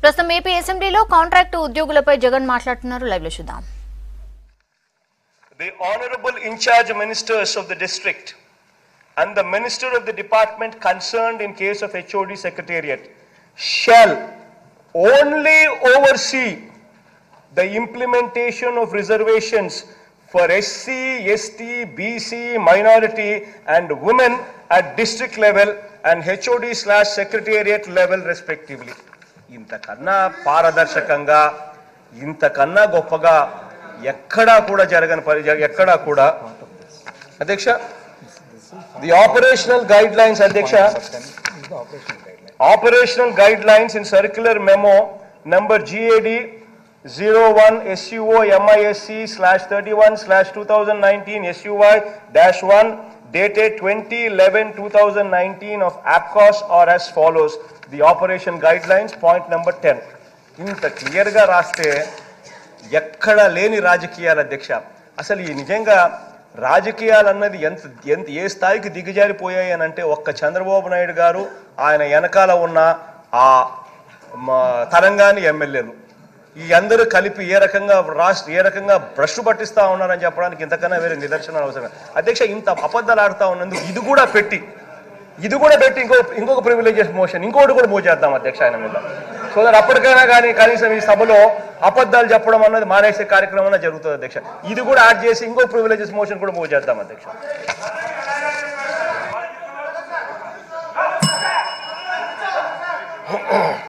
ప్రస్తుతం ఏపీ అసెంబ్లీలో కాంట్రాక్టు ఉద్యోగులపై జగన్ మాట్లాడుతున్నారు లైవ్ లో చూద్దాం the honorable in charge ministers of the district and the minister of the department concerned in case of HOD secretariat shall only oversee the implementation of reservations for SC, ST, BC, minority and women at district level and HOD slash secretariat level respectively. ఇంతకన్నా పారదర్శకంగా ఇంతకన్నా గొప్పగా ఎక్కడా కూడా జరగని పరి జ- ఎక్కడా కూడా అధ్యక్ష ది ఆపరేషనల్ గైడ్ లైన్స్ అధ్యక్ష operational guidelines in circular memo number GAD 01 SUO MISC slash 31 slash 2019 SUI dash 1 dated 2011 2019 of APCOS are as follows. The operation guidelines, point number 10. ఇంత క్లియర్గా రాస్తే ఎక్కడ లేని రాజకీయాల అధ్యక్ష అసలు ఈ నిజంగా రాజకీయాలు అన్నది ఎంత ఎంత ఏ స్థాయికి దిగజారిపోయాయి అని అంటే ఒక్క చంద్రబాబు నాయుడు గారు ఆయన వెనకాల ఉన్న ఆ మ, తెలంగాణ ఎమ్మెల్యేలు ఈ అందరూ కలిపి ఏ రకంగా రాష్ట్ర ఏ రకంగా బ్రష్ పట్టిస్తా ఉన్నారని చెప్పడానికి ఇంతకన్నా వేరే నిదర్శనాలు అవసరం అధ్యక్ష ఇంత అబద్ధాలు ఆడుతా ఉన్నందుకు ఇది కూడా పెట్టి ఇది కూడా పెట్టి ఇంకో ఇంకొక ప్రివిలేజెస్ మోషన్ ఇంకోటి కూడా మూవ్ చేద్దాం అధ్యక్ష ఆయన మీద సో దట్ అప్పటికైనా కానీ కనీసం ఈ సభలో అబద్ధాలు చెప్పడం అన్నది మానేసే కార్యక్రమం అన్నది జరుగుతుంది అధ్యక్ష ఇది కూడా యాడ్ చేసి ఇంకో ప్రివిలేజెస్ మోషన్ కూడా మూవ్ చేద్దాం అధ్యక్ష